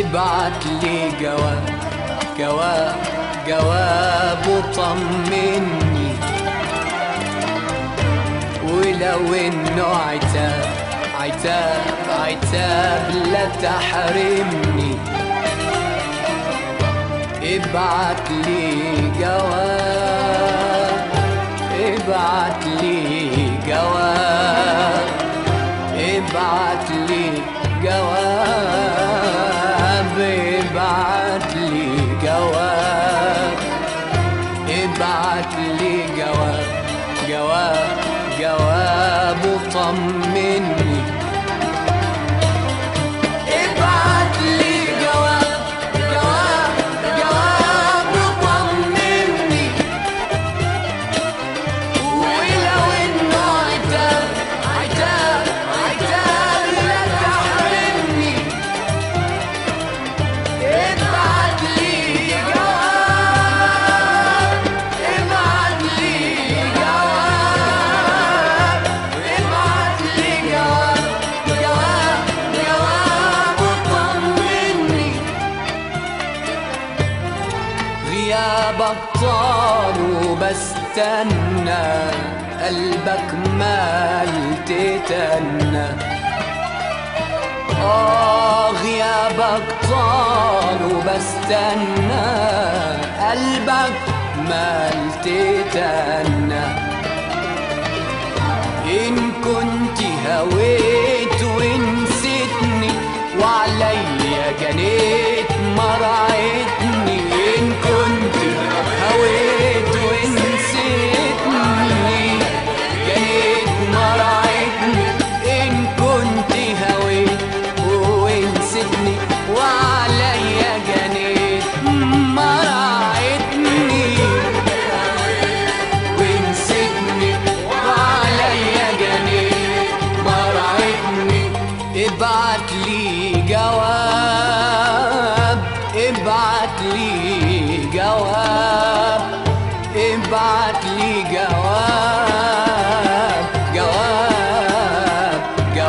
ابعت لي جواب جواب جواب وطمني ولو انه عتاب عتاب عتاب لا تحرمني ابعت لي جواب ابعت لي جواب ابعت لي جواب ابعت لي جواب ابعت لي جواب جواب جواب وطمني ابعت لي جواب جواب جواب وطمني ولو انه عتاب عتاب عتاب لا تحرمني ابعت لي جواب ابعت لي جواب ابعت لي جواب جواب جواب وطمني غيابك طال وبستنى قلبك مال تتنى آه غيابك طال وبستنى قلبك مال تتنى إن كنت هويت ونسيتني وعليا جنيت مرعتني إن كنت هويت ونسيتني جنيت مرعتني إن كنت هويت ونسيتني وعليا جنيت مرعتني ونسيتني وعليا جنيت مرعتني ابعت لي جواب ابعت لي جواب ابعت لي جواب جواب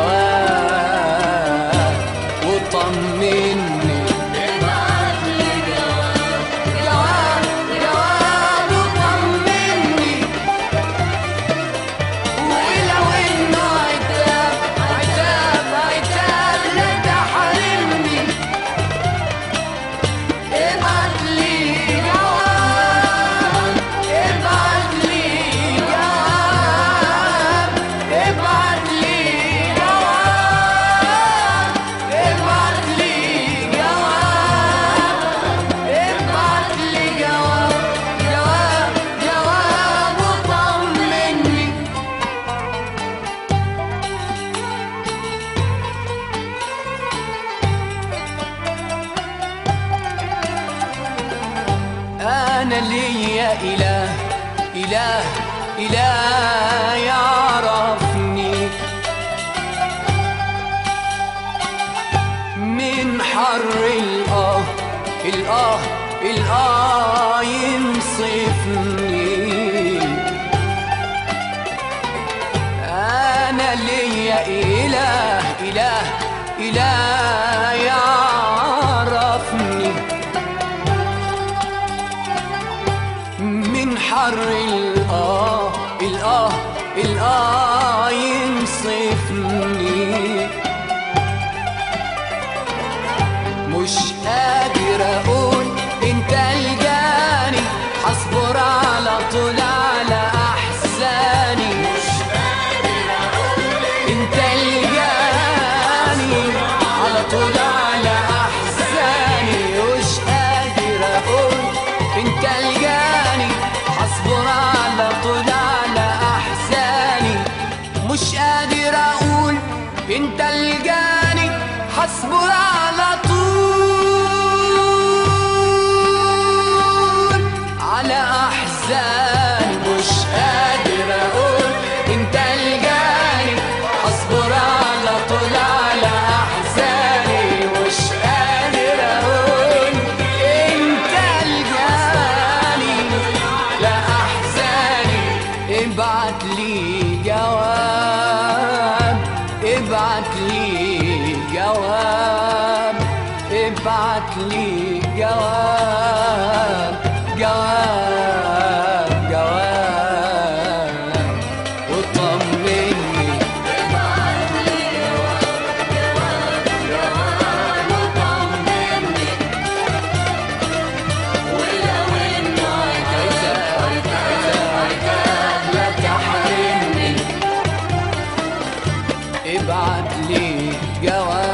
جواب وطمني ابعت لي جواب جواب جواب وطمني ولو انه عتاب عتاب عتاب لا تحرمني ابعت لي جواب ابعت لي جواب ابعت لي جواب ابعت لي جواب ابعت لي جواب جواب جواب وطمني أنا ليا إله إله إله يعرفني من حر الآه الآه الآه ينصفني أنا ليا إله إله إله يعرفني من حر الآه الآه الآه ينصفني مش قادر أقول أنت الجاني حصبر على طول على أحزاني مش قادر أقول أنت الجاني على طول على أحزاني مش قادر أقول أنت الجاني حصبر على طول على أحزاني مش قادر أقول أنت الجاني حصبر على طول على أحزاني مش قادر أقول أنت الجاني حصبر على طول على أحزاني مش قادر أقول أنت الجاني لا أحزاني ابعت لي جواب ابعت لي جواب جواني